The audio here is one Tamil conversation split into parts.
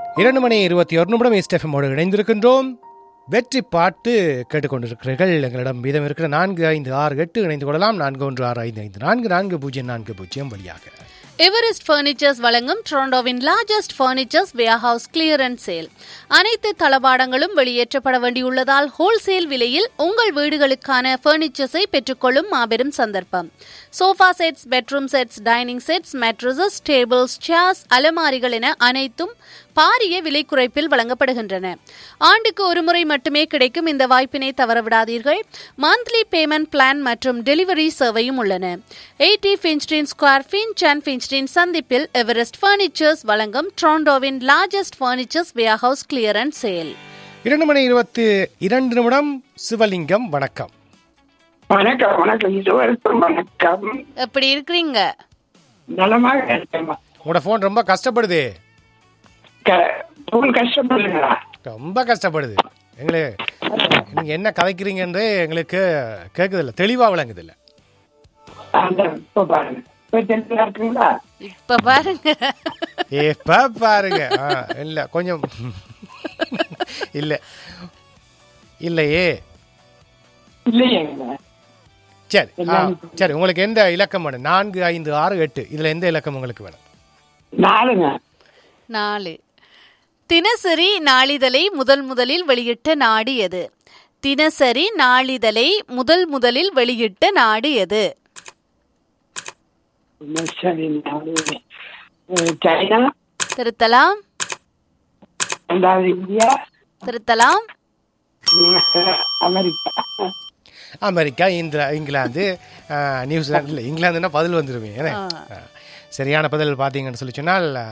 இரண்டு மணி இருபத்தி ஒரு நிமிடம் எஸ்டெஃபமோடு இணைந்திருக்கின்றோம் வெற்றி பாட்டு கேட்டுக்கொண்டிருக்கிறீர்கள் எங்களிடம் மீதம் இருக்கிற நான்கு ஐந்து ஆறு எட்டு இணைந்து கொள்ளலாம் நான்கு ஒன்று ஆறு ஐந்து ஐந்து நான்கு நான்கு பூஜ்ஜியம் நான்கு பூஜ்ஜியம் வழியாக எவரெஸ்ட் பர்னிச்சர்ஸ் வழங்கும் டொரண்டோவின் largest furnitures warehouse clearance sale அனைத்து தளபாடங்களும் வெளியேற்றப்பட வேண்டியுள்ளதால் ஹோல்சேல் விலையில் உங்கள் வீடுகளுக்கான பர்னிச்சர்ஸை பெற்றுக்கொள்ளும் மாபெரும் சந்தர்ப்பம் sofa sets bedroom sets dining sets mattresses tables chairs அலமாரிகள் என அனைத்தும் பாரிய விலை குறைப்பில் வழங்கப்படுகின்றன ஆண்டுக்கு ஒருமுறை மட்டுமே கிடைக்கும் இந்த வாய்ப்பினை தவறவிடாதீர்கள் மந்த்லி பேமெண்ட் பிளான் மற்றும் டெலிவரி சேவையும் உள்ளன eighty Finstein square Finch and Finstein சந்திப்பில் எவரெஸ்ட் பர்னிச்சர்ஸ் வழங்கும் ட்ரோண்டோவின் largest furnitures warehouse clearance sale இரண்டு மணி இருபத்தி இரண்டு நிமிடம் சிவலிங்கம் வணக்கம் வணக்கம் வணக்கம் இருவருக்கும் வணக்கம் எப்படி இருக்கிறீங்க நலமாக இருக்கேம்மா உங்களோட ஃபோன் ரொம்ப கஷ்டப்படுது க- போன் கஷ்டப்படுங்களா ரொம்ப கஷ்டப்படுது எங்களுக்கு நீங்க என்ன கதைக்கிறீங்கன்றே எங்களுக்கு கேட்குதில்ல தெளிவா விளங்குதில்ல அந்த இப்போ பாருங்க இப்போ தெளிவா இருக்குங்களா இப்ப பாருங்க எப்ப பாருங்க ஆ, இல்ல கொஞ்சம் இல்ல இல்லையே இல்லையேங்க சரி ஆ, சரி உங்களுக்கு எந்த இலக்கம் வேணும் நான்கு ஐந்து ஆறு எட்டு இதுல எந்த இலக்கம் உங்களுக்கு வேணும் நாலுங்க நாலு தினசரி நாளிதழை முதல் முதலில் வெளியிட்ட நாடு எது தினசரி நாளிதழை முதல் முதலில் வெளியிட்ட நாடு எது சரி நாலு அஹ், சைனா திருத்தலாம் ரெண்டாவது இந்தியா திருத்தலாம் உம், அமெரிக்கா அமெரிக்கா இந்திரா இங்கிலாந்து ஆ, நியூசிலாந்து இல்லை இங்கிலாந்துன்னா பதில் வந்துருவீங்க ஏன்னா ஆ, சரியான பதில் பார்த்தீங்கன்னு சொல்லி சொன்னால் ஆ,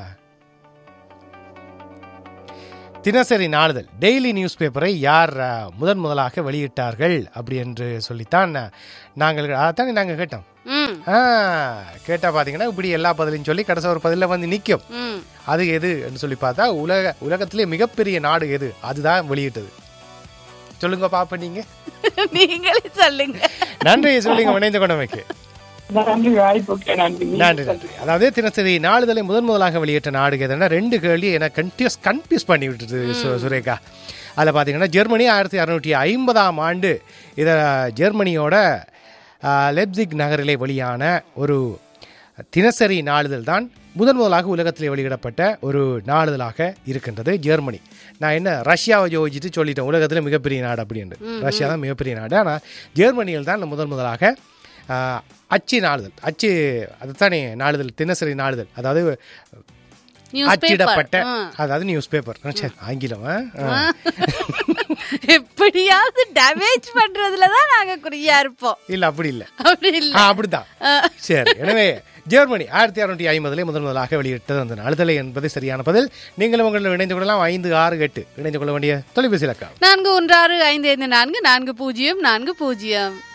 தினசரி நாளிதழ் டெய்லி நியூஸ் பேப்பரை யார் ஆ, முதன் முதலாக வெளியிட்டார்கள் அப்படி என்று சொல்லித்தான் ஆ, நாங்கள் அதைத்தானே நாங்கள் கேட்டோம் ம் ஆ கேட்டால் பார்த்தீங்கன்னா இப்படி எல்லா பதிலையும் சொல்லி கடைசி ஒரு பதிலில் வந்து நிற்கும் ம் அது எது என்று சொல்லி பார்த்தா உலக உலகத்திலே மிகப்பெரிய நாடு எது அதுதான் வெளியிட்டது சொல்லுங்க பாப்ப நீங்க நீங்களே சொல்லுங்க நன்றி சொல்லுங்க இணைந்து கொண்டமைக்கு நன்றி வாய்ப்புக்கு நன்றி நன்றி நன்றி அதாவது தினசரி நாளிதழை முதன் முதலாக வெளியிட்ட நாடு எதுனா ரெண்டு கேள்வி என கன்ஃபியூஸ் கன்ஃபியூஸ் பண்ணி விட்டுது சு- சுரேகா அதில் பார்த்தீங்கன்னா ஜெர்மனி ஆயிரத்தி அறுநூற்றி ஐம்பதாம் ஆண்டு இதை ஜெர்மனியோட ஆ, லெப்சிக் நகரிலே வெளியான ஒரு தினசரி நாளிதழ் தான் முதன் முதலாக உலகத்திலே வெளியிடப்பட்ட ஒரு நாளிதழாக இருக்கின்றது ஜெர்மனி நான் என்ன ரஷ்யாவை யோசிச்சுட்டு சொல்லிட்டேன் உலகத்தில் மிகப்பெரிய நாடு அப்படின்ட்டு ரஷ்யா தான் மிகப்பெரிய நாடு ஆனால் ஜெர்மனியில் தான் முதன் முதலாக ஆஹ், அச்சு நாளிதழ் அச்சு அதுதானே நாளிதழ் தினசரி நாளிதழ் அதாவது நியூஸ் அச்சிடப்பட்ட பேப்பர் அதாவது நியூஸ் பேப்பர் ஆங்கிலம் ஆ? ஆ. எப்படியாவது டேமேஜ் பண்றதுல தான் நாங்க குறியா இருப்போம் இல்ல அப்படி இல்ல அப்படி இல்ல ஆ, அப்படித்தான் சரி எனவே ஜெர்மனி ஆயிரத்தி அறுநூற்றி ஐம்பதுல முதன் முதலாக வெளியிட்டது அந்த நாளிதழை என்பது சரியான பதில் நீங்களும் உங்களிடம் இணைந்து கொள்ளலாம் ஐந்து ஆறு எட்டு இணைந்து கொள்ள வேண்டிய தொலைபேசி இலக்கம் நான்கு ஒன்று ஆறு ஐந்து ஐந்து நான்கு நான்கு பூஜ்ஜியம் நான்கு பூஜ்ஜியம்